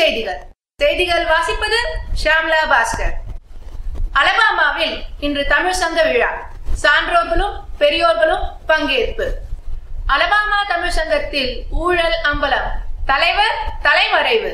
செய்திகள் செய்திகள் வாசிப்பது ஷாம்லா பாஸ்கர் அலபாமாவில் இன்று தமிழ் சங்க விழா சான்றோர்களும் பெரியோர்களும் பங்கேற்பு அலபாமா தமிழ் சங்கத்தில் ஊழல் அம்பலம் தலைவர் தலைமறைவு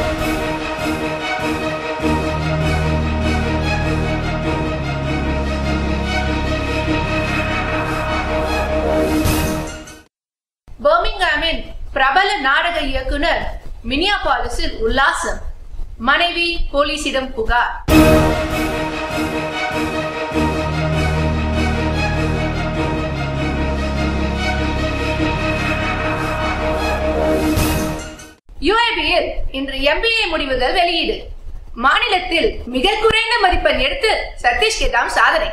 பர்மிங்ஹாமின் பிரபல நாடக இயக்குனர் மினியாபாலிஸில் உல்லாசம் மனைவி போலீசிடம் புகார் யுஏபியில் இன்று எம்பிஏ முடிவுகள் வெளியீடு மாநிலத்தில் மிக குறைந்த மதிப்பெண் எடுத்து சதீஷ் கேதாம் சாதனை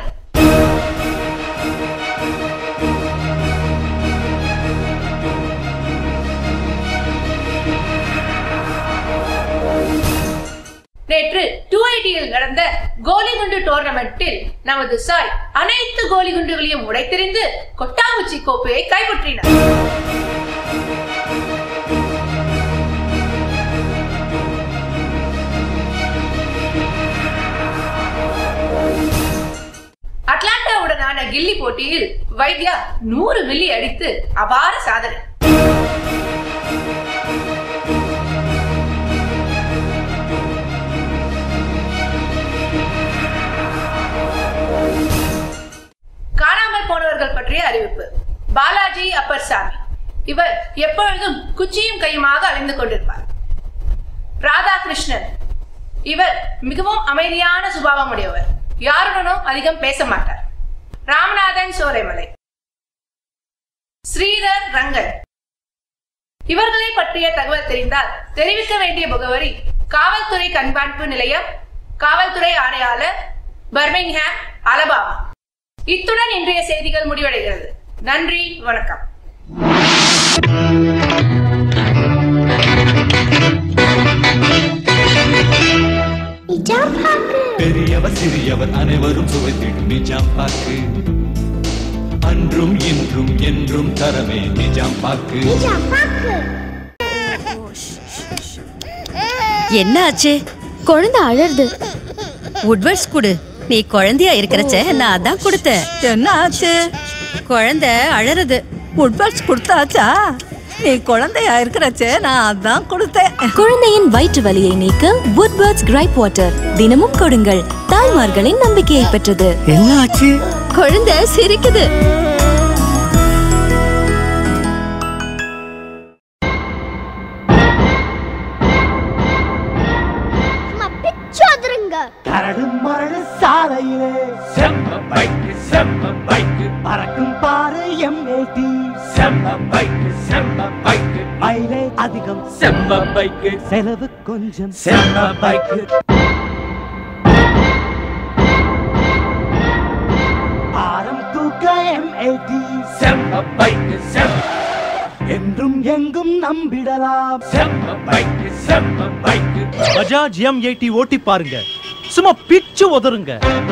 நேற்று டூ ஐடியில் நடந்த கோலிகுண்டு டோர்னமெண்டில் நமது சாய் அனைத்து கோலிகுண்டுகளையும் உடைத்தெறிந்து கொட்டாங்குச்சி கோப்பையை கைப்பற்றினார் அட்லாண்டாவுடனான கில்லி போட்டியில் வைத்யா நூறு மில்லி அடித்து அபார சாதனை காணாமல் போனவர்கள் பற்றிய அறிவிப்பு பாலாஜி அப்பர் சாமி இவர் எப்பொழுதும் குச்சியும் கையுமாக அழிந்து கொண்டிருப்பார் ராதாகிருஷ்ணன் இவர் மிகவும் அமைதியான சுபாவம் உடையவர் யாருடனும் அதிகம் பேச மாட்டார் ராமநாதன் சோலைமலை ஸ்ரீதர் ரங்கன் இவர்களை பற்றிய தகவல் தெரிந்தால் தெரிவிக்க வேண்டிய முகவரி காவல்துறை கண்காணிப்பு நிலையம் காவல்துறை ஆணையாளர் பர்மிங்ஹாம் அலபாமா இத்துடன் இன்றைய செய்திகள் முடிவடைகிறது நன்றி வணக்கம் நிஜாம் பாக்கு பெரியவர் சிறியவர் அனைவரும் சுவைத்திடும் நிஜாம் பாக்கு அன்றும் இன்றும் என்றும் தரவே நிஜாம் பாக்கு நிஜாம் பாக்கு என்ன ஆச்சு குழந்தை அழறது உட்வர்ட்ஸ் குடு நீ குழந்தையா இருக்கிறச்ச நான் அதான் கொடுத்தேன் என்ன ஆச்சு குழந்தை அழறது உட்பட்ஸ் கொடுத்தாச்சா நீ குழந்தையா இருக்கிறச்சே நான் அதான் கொடுத்தேன் குழந்தையின் வயிற்று வலியை நீக்க woodwords கிரைப் வாட்டர் தினமும் கொடுங்கள் தாய்மார்களின் நம்பிக்கையை பெற்றது என்ன ஆச்சு குழந்தை சிரிக்குது அம்மா பிச்சு அதிருங்க கரடு மரடு சாலையிலே செம்ம பைக்கு செம்ம பைக்கு பறக்கும் பாரு எம்ஏடி செம்ம பைக்கு செம்ம பைக்கு மைலேஜ் அதிகம் செம்ம பைக்கு செலவு கொஞ்சம் செம்ம பைக்கு ஆரம் தூக்க எம்ஏடி செம்ம பைக்கு செம்ம என்றும் எங்கும் நம்பிடலாம் செம்ம பைக்கு செம்ம பைக்கு பஜாஜ் எம் எயிட்டி ஓட்டி பாருங்க சும்மா பிச்சு உதருங்க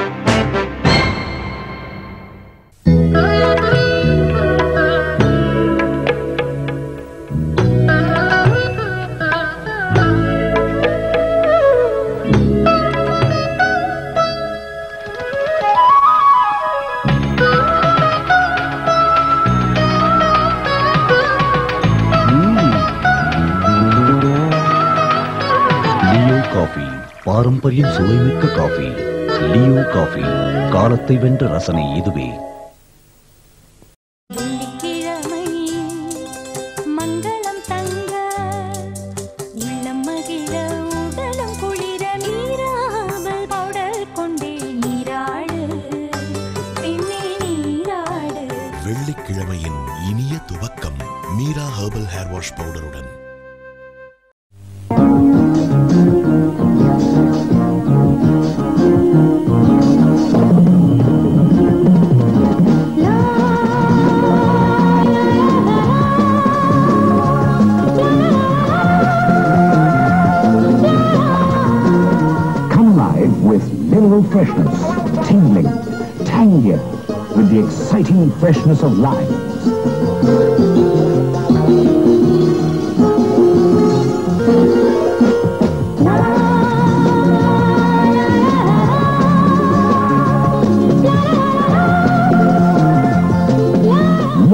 லியோ காஃபி பாரம்பரியம் சுவைமிக்க காஃபி லியோ காஃபி காலத்தை வென்ற ரசனை இதுவே வெள்ளிக்கிழமை மங்களம் தங்க உள்ளம் மகிழ உடலும் குளிர நீராமல் பவுடர் கொண்டே நீராடு பெண்ணே நீராடு வெள்ளிக்கிழமையின் இனிய துவக்கம் மீரா ஹெர்பல் ஹேர் வாஷ் பவுடருடன் Come alive with mineral freshness, tingling, tangier, with the exciting freshness of limes.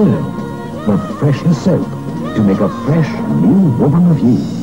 Linen, the freshest soap to make a fresh new woman of you.